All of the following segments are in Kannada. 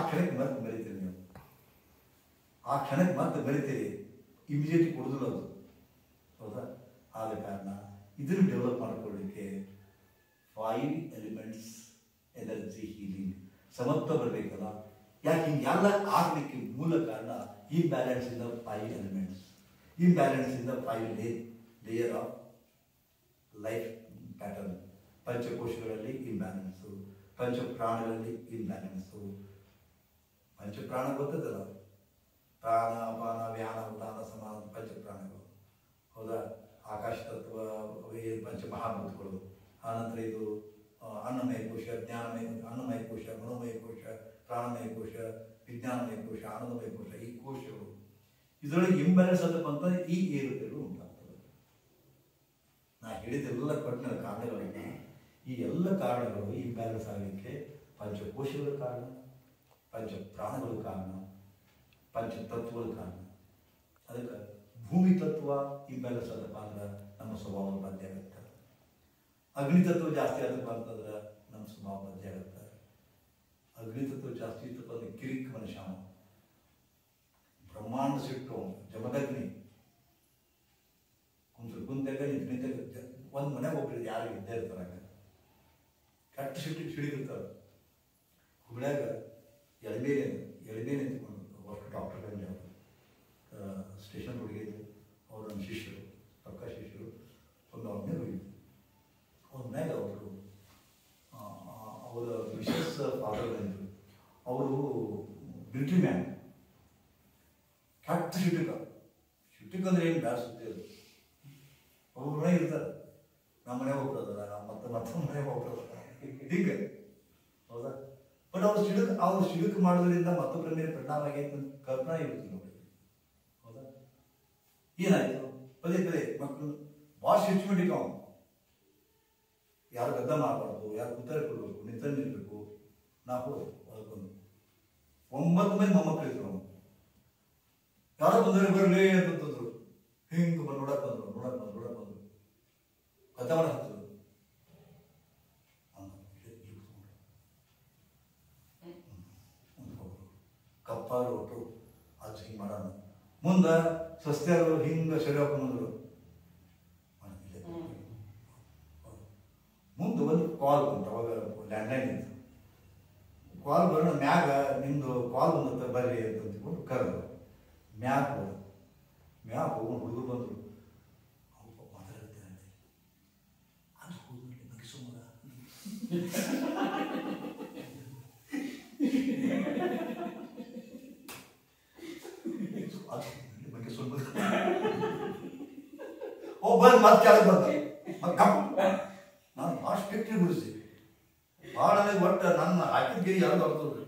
ಕ್ಷಣಕ್ಕೆ ಮತ್ತೆ ಮರಿತೀರಿ ನೀವು ಆ ಕ್ಷಣಕ್ಕೆ ಮತ್ತೆ ಮರಿತೀರಿ ಇಮಿಡಿಯೇಟ್ ಕೊಡುದಿಲ್ಲ ಅದು ಹೌದಾ ಆದ ಕಾರಣ ಇದನ್ನು ಡೆವಲಪ್ ಮಾಡ್ಕೊಳ್ಳಿಕ್ಕೆ ಫೈವ್ ಎಲಿಮೆಂಟ್ಸ್ ಎನರ್ಜಿ ಹೀಲಿಂಗ್ ಸಮತ್ವ ಬರಬೇಕಲ್ಲ ಯಾಕೆ ಹಿಂಗೆಲ್ಲ ಆಗಲಿಕ್ಕೆ ಮೂಲ ಕಾರಣ ಈ ಬ್ಯಾಲೆನ್ಸ್ ಇಂದ ಫೈವ್ ಎಲಿಮೆಂಟ್ಸ್ ಈ ಬ್ಯಾಲೆನ್ಸ್ ಇಂದ ಫೈವ್ ಲೇ ಲೇಯರ್ ಆಫ್ ಲೈಫ್ ಪ್ಯಾಟರ್ನ್ ಪಂಚಕೋಶಗಳಲ್ಲಿ ಇಂಬ್ಯಾಲೆನ್ಸು ಪಂಚಪ್ರಾಣಗಳಲ್ಲಿ ಇಂಬ್ಯಾಲೆನ್ಸು ಪಂಚಪ್ರಾಣ ಗೊತ್ತದಲ್ಲ ಪ್ರಾಣ ಅಪಾನ ವ್ಯಾನ ಉದಾನ ಸಮಾನ ಪಂಚಪ್ರಾಣಗಳು ಹೌದಾ ಆಕಾಶ ತತ್ವ ಏನು ಪಂಚಮಹಾಭೂತಗಳು ಆನಂತರ ಇದು ಆ, ಅನ್ನಮಯ ಕೋಶ ಜ್ಞಾನಮಯ ಅನ್ನಮಯ ಕೋಶ ಮನೋಮಯ ಕೋಶ ಪ್ರಾಣಮಯ ಕೋಶ ವಿಜ್ಞಾನಮಯ ಕೋಶ ಆನಂದಮಯ ಕೋಶ ಈ ಕೋಶಗಳು ಇದರೊಳಗೆ ಇಂಬ್ಯಾಲೆನ್ಸ್ ಅಂತ ಬಂತಂದ್ರೆ ಈ ಏರುಪೇರು ಉಂಟಾಗ್ತದೆ ನಾ ಹೇಳಿದೆಲ್ಲ ಕೊಟ್ಟಿನ ಕಾರಣಗಳನ್ನ ಈ ಎಲ್ಲ ಕಾರಣಗಳು ಇಂಬ್ಯಾಲೆನ್ಸ್ ಆಗಲಿಕ್ಕೆ ಪಂಚಕೋಶಗಳ ಕಾರಣ ಪಂಚ ಪ್ರಾಣಗಳ ಕಾರಣ ಪಂಚತತ್ವಗಳ ಕಾರಣ ಅದಕ್ಕೆ ಭೂಮಿ ತತ್ವ ಇಂಬ್ಯಾಲೆನ್ಸ್ ಆದಪ್ಪ ಅಂದ್ರೆ ನಮ್ಮ ಸ್ವಭಾವ ಬದಲಿ ಆಗುತ್ತೆ ಅಗ್ನಿ ತತ್ವ ಜಾಸ್ತಿ ಆದಪ್ಪ ಅಂತಂದ್ರೆ ನಮ್ಮ ಸ್ವಭಾವ ಬದಲಿ ಆಗುತ್ತೆ ಅಗ್ನಿ ತತ್ವ ಜಾಸ್ತಿ ಇತ್ತಪ್ಪ ಅಂದ್ರೆ ಕಿರಿಕ್ ಮನುಷ್ಯ ಅವ. ಬ್ರಹ್ಮಾಂಡ ಸಿಟ್ಟು ಅವ್ನು, ಜಮದಗ್ನಿ ಕುಂತ್ರು ಕುಂತಾಗ ನಿಂತು ನಿಂತಾಗ ಒಂದು ಮನೆಗೆ ಒಬ್ರು ಯಾರು ಇದ್ದೇ ಇರ್ತಾರ ಕಟ್ಟು ಸಿಟ್ಟಿಗೆ ಸಿಡಿದಿರ್ತಾರೆ ಹುಬ್ಳ್ಯಾಗ ಎಳಬೇನೆ ಎಳಬೇನೆ ನಿಂತ್ಕೊಂಡು ಅಷ್ಟು ಡಾಕ್ಟರ್ ಬಂದೆ ಅವರು ಸ್ಟೇಷನ್ ಹುಡುಗಿದ್ರು ಅವ್ರು ನನ್ನ ಶಿಷ್ಯರು ಪಕ್ಕ ಶಿಷ್ಯರು ಒಂದು ಅವ್ರ ಮೇಲೆ ಹೋಗಿದ್ರು ಅವ್ರ ಮೇಲೆ ಅವರು ಅವರ ವಿಶೇಷ ಫಾದರ್ ಬಂದರು ಅವರು ಮಿಲಿಟ್ರಿ ಮ್ಯಾನ್ ಕೆಟ್ಟ ಶಿಟ್ಟಿಕ ಶಿಟ್ಟಿಕ ಅಂದ್ರೆ ಏನು ಬ್ಯಾಡ ಸುದ್ದಿ ಅದು ಅವ್ರ ಮನೆ ಇರ್ತಾರೆ ನಮ್ಮ ಮನೆ ಹೋಗ್ತದಲ್ಲ ನಮ್ಮ ಮತ್ತೆ ಮತ್ತೆ ಮನೆ ಹೋಗ್ತದಲ್ಲ ಹಿಂಗೆ ಹೌದಾ ಬಟ್ ಅವ್ರು ಸಿಡುಕ್ ಅವ್ರು ಸಿಡುಕ್ ಮಾಡೋದ್ರಿಂದ ಮತ್ತೊಬ್ಬರ ಮೇಲೆ ಪರಿಣಾಮ ಆಗೈತೆ ಅಂತ ಕಲ್ಪನಾ ಇರುತ್ತೆ ನೋಡಿ ಹೌದಾ ಏನಾಯ್ತು ಪದೇ ಪದೇ ಮಕ್ಕಳು ಭಾಳ ಸಿಸ್ಟಮೆಟಿಕ್ ಅವನು ಯಾರು ಗದ್ದ ಮಾಡಬಾರ್ದು ಯಾರು ಉತ್ತರ ಕೊಡಬೇಕು ನಿಂತ ನಿಲ್ಬೇಕು ನಾ ಹೋದೆ ಒಳಗೊಂದು ಒಂಬತ್ತು ಮಂದಿ ಮೊಮ್ಮಕ್ಕಳು ಇದ್ರು ಅವನು ಯಾರೋ ಬಂದರೆ ಬರಲಿ ಅಂತಂದ್ರು ಹಿಂಗೆ ಬಂದು ನೋಡಕ್ ಬಂದ್ರು ನೋಡಕ್ ಬಂದ್ರು ನೋಡಕ್ ಬಂದ್ರು ಕಥೆ ಮಾಡ ಹತ್ತದ್ರು ಕಪ್ಪಾರು ಒಟ್ಟು ಅದು ಹಿಂಗೆ ಮಾಡೋಣ ಮುಂದೆ ಸಸ್ತ್ಯಾರು ಹಿಂಗೆ ಸರಿ ಹಾಕೊಂಡ್ರು ಮುಂದೆ ಒಂದು ಕಾಲ್ ಬಂತು ಅವಾಗ ಲ್ಯಾಂಡ್ಲೈನ್ ಇತ್ತು ಕಾಲ್ ಬರೋಣ ಮ್ಯಾಗ ನಿಮ್ದು ಕಾಲ್ ಬಂದತ್ತ ಬರ್ರಿ ಅಂತ ಅಂದ್ಕೊಂಡು ಕರೆದ್ರು ಮ್ಯಾಗ ಹೋದ ಮ್ಯಾಗ ಹೋಗ್ಕೊಂಡು ಹುಡುಗರು ಬಂದರು ಅವ್ರು ಮಾತಾಡ್ತಾರೆ ಅದು ಹೋಗ್ಲಿ ಬಗ್ಗೆ ಸುಮ್ಮನೆ ಅದು ಹೋಗ್ಲಿ ಬಗ್ಗೆ ಸುಮ್ಮನೆ ಓ ಬಂದ್ ಮತ್ತೆ ಕೆಳಗೆ ಬಂದ ಮತ್ತೆ ಕಪ್ ನಾನು ಭಾಳ ಸ್ಟ್ರಿಕ್ಟ್ಲಿ ಬಿಡಿಸಿ ಭಾಳ ನನಗೆ ಒಟ್ಟು ನನ್ನ ಹಾಕಿದ ಗಿರಿ ಯಾರು ಬರ್ತದ್ರಿ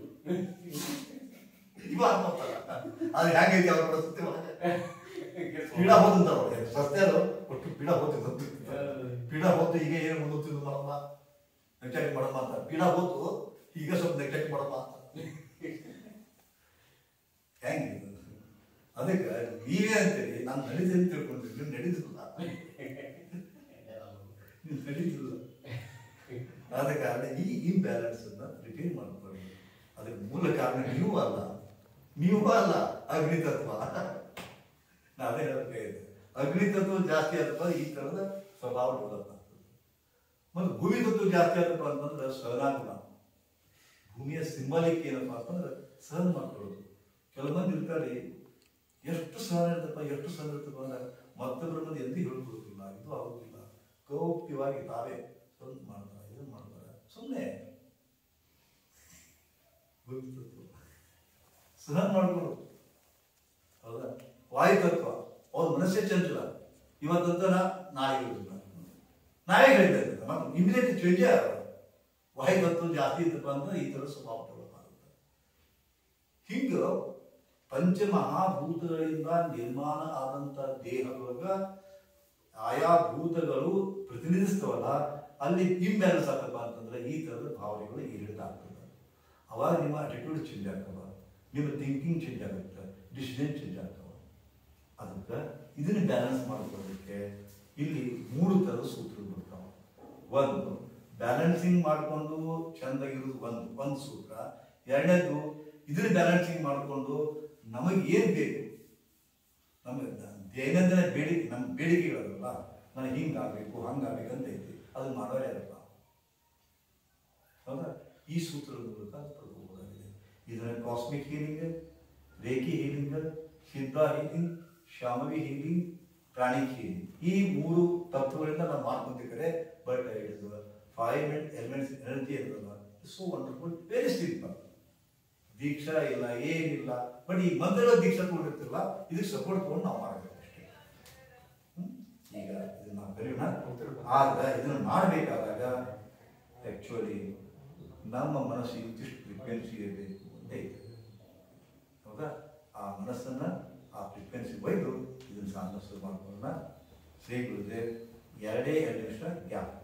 ಇವ ಅನ್ಕೋತಾರ ಅದು ಹೆಂಗೈತಿ ಅವ್ರ ಪರಿಸ್ಥಿತಿ ಒಳಗೆ ಪೀಡ ಹೋದಂತ ಅವ್ರಿಗೆ ಸಸ್ತ್ಯಾರು ಒಟ್ಟು ಪೀಡ ಹೋಗ್ತಿದ್ದು ಪೀಡ ಹೋತು ಈಗ ಏನು ಮುಂದೋಗ್ತಿದ್ದು ಮಾಡಮ್ಮ ನೆಗ್ಲೆಕ್ಟ್ ಮಾಡಮ್ಮ ಅಂತ ಪೀಡ ಹೋತು ಈಗ ಸ್ವಲ್ಪ ನೆಗ್ಲೆಕ್ಟ್ ಮಾಡಮ್ಮ ಅಂತ ಹೆಂಗೆ ಅದಕ್ಕೆ ನೀವೇ ಅಂತೀರಿ ನಾನು ನಡೀತೀನಿ ಅಂತ ತಿಳ್ಕೊಂಡ್ರಿ ನೀವು ನಡೀತಿಲ್ಲ ನೀವು ನಡೀತಿಲ್ಲ ಆದ ಕಾರಣ ಈ ಇಂಬ್ಯಾಲೆನ್ಸ್ ಅನ್ನ ರಿಪೇರ್ ಮಾಡ್ಕೊಳ್ಳಿ ಅದಕ್ಕೆ ಮೂಲ ಕಾರಣ ನೀವು ಅಲ್ಲ ನೀವು ಅಲ್ಲ ಅಗ್ನಿ ತತ್ವ ನಾ ಅದೇ ಹೇಳಕ್ಕೆ ಇದೆ ಅಗ್ನಿ ತತ್ವ ಜಾಸ್ತಿ ಆದಪ್ಪ ಈ ತರದ ಸ್ವಭಾವ ಡೆವಲಪ್ ಆಗ್ತದೆ ಮತ್ತು ಭೂಮಿ ತತ್ವ ಜಾಸ್ತಿ ಆದಪ್ಪ ಅಂತಂದ್ರೆ ಸಹನಾಗುಣ ಭೂಮಿಯ ಸಿಂಬಲಿಕ್ ಏನಪ್ಪಾ ಅಂತಂದ್ರೆ ಸಹನ ಮಾಡ್ಕೊಳ್ಳೋದು ಕೆಲವು ಮಂದಿ ಇರ್ತಾರೆ ಎಷ್ಟು ಸಹನ ಇರ್ತಪ್ಪ ಎಷ್ಟು ಸಹನ ಇರ್ತಪ್ಪ ಅಂದ್ರೆ ಮತ್ತೊಬ್ಬರ ಮಂದಿ ಎಂದೂ ಹೇಳ್ಕೊಡುತ್ತಿಲ್ಲ ಇದು ಆಗುದಿಲ್ಲ ಗೌಪ್ಯವಾಗಿ ತಾವೇ ಸ್ವಂತ ಮಾಡ್ತಾರೆ ಇದನ್ನ ಮಾಡ್ತಾರೆ ಸುಮ್ಮನೆ ಸಹನ ಮಾಡ್ಕೊಳ್ಳೋದು ಹೌದಾ ವಾಯು ತತ್ವ ಅವ್ರ ಮನಸ್ಸೇ ಚಂಚಲ ಇವತ್ತಂತ ನಾಳೆ ಇರುವುದಿಲ್ಲ ನಾವೇ ಹೇಳ್ತಾ ಇದ್ದೆ ಇಮಿಡಿಯೇಟ್ ಚೇಂಜೇ ಆಗೋದು ವಾಯು ತತ್ವ ಜಾಸ್ತಿ ಇದ್ದಪ್ಪ ಅಂದ್ರೆ ಈ ಥರ ಸ್ವಭಾವ ಡೆವಲಪ್ ಆಗುತ್ತೆ ಹಿಂಗ ಪಂಚಮಹಾಭೂತಗಳಿಂದ ನಿರ್ಮಾಣ ಆದಂತ ದೇಹದೊಳಗ ಆಯಾ ಭೂತಗಳು ಪ್ರತಿನಿಧಿಸ್ತವಲ್ಲ ಅಲ್ಲಿ ಇಂಬ್ಯಾಲೆನ್ಸ್ ಆಗ್ತಪ್ಪ ಅಂತಂದ್ರೆ ಈ ಥರದ ಭಾವನೆಗಳು ಏರಿಳಿತ ಆಗ್ತದೆ ಅವಾಗ ನಿಮ್ಮ ಅಟಿಟ್ಯೂಡ್ ಚೇಂಜ್ ಆಗ್ತವ ನಿಮ್ಮ ಥಿಂಕಿಂಗ್ ಚೇಂಜ್ ಆಗುತ್ತೆ ಡಿಸಿಷನ್ ಚೇಂಜ್ ಆಗ್ತವ ಅದಕ್ಕೆ ಇದನ್ನ ಬ್ಯಾಲೆನ್ಸ್ ಮಾಡ್ಕೊಳ್ಳೋದಕ್ಕೆ ಇಲ್ಲಿ ಮೂರು ಥರದ ಸೂತ್ರಗಳು ಬರ್ತಾವ ಒಂದು ಬ್ಯಾಲೆನ್ಸಿಂಗ್ ಮಾಡಿಕೊಂಡು ಚೆಂದಾಗಿರೋದು ಒಂದು ಒಂದು ಸೂತ್ರ ಎರಡನೇದು ಇದನ್ನ ಬ್ಯಾಲೆನ್ಸಿಂಗ್ ಮಾಡಿಕೊಂಡು ನಮಗೆ ಏನು ಬೇಕು ನಮಗೆ ದೈನಂದಿನ ಬೇಡಿಕೆ ನಮ್ಮ ಬೇಡಿಕೆಗಳಲ್ಲ ನನಗೆ ಹಿಂಗಾಗಬೇಕು ಹಂಗಾಗಬೇಕು ಅಂತ ಐತಿ ಅದನ್ನ ಮಾಡೋರೇ ಅಲ್ಲ ಹೌದಾ ಈ ಸೂತ್ರದ ಮೂಲಕ ಪಡ್ಕೋಬೋದಾಗಿದೆ ಇದನ್ನ cosmic healing reiki healing Siddha healing Shambhavi healing pranic healing ಈ ಮೂರು ತತ್ವಗಳಿಂದ ನಾವು ಮಾಡ್ಕೊಂತಿದ್ದಾರೆ but it is five elements energy ಇರೋದಲ್ಲ ಸೊ ವಂಡರ್ಫುಲ್ ವೆರಿ ಸಿಂಪಲ್ ದೀಕ್ಷಾ ಇಲ್ಲ ಏನಿಲ್ಲ ಬಟ್ ಈ ಮಂತ್ರಗಳ ದೀಕ್ಷಾ ತಗೊಂಡಿರ್ತಿಲ್ಲ ಇದಕ್ಕೆ ಸಪೋರ್ಟ್ ತಗೊಂಡು ನಾವು ಮಾಡಬೇಕು ಅಷ್ಟೇ ಹ್ಮ್? ಈಗ ಇದನ್ನ ನಾವು ಕಲಿಯೋಣ ಆದ್ರೆ ಇದನ್ನ ಮಾಡಬೇಕಾದಾಗ ಆಕ್ಚುಲಿ ನಮ್ಮ ಮನಸ್ಸು ಇಂತಿಷ್ಟು ಫ್ರೀಕ್ವೆನ್ಸಿ ಇರಬೇಕು ಅಂತ ಇದೆ ಹೌದಾ ಆ ಮನಸ್ಸನ್ನ ಆ ಫ್ರೀಕ್ವೆನ್ಸಿ ಒಯ್ದು ಇದನ್ನ ಸಾಧನ ಶುರು ಮಾಡ್ಕೊಳ್ಳೋಣ ಶ್ರೀ ಗುರುದೇವ್ ಎರಡೇ ಎರಡು ನಿಮಿಷ ಗ್ಯಾಪ್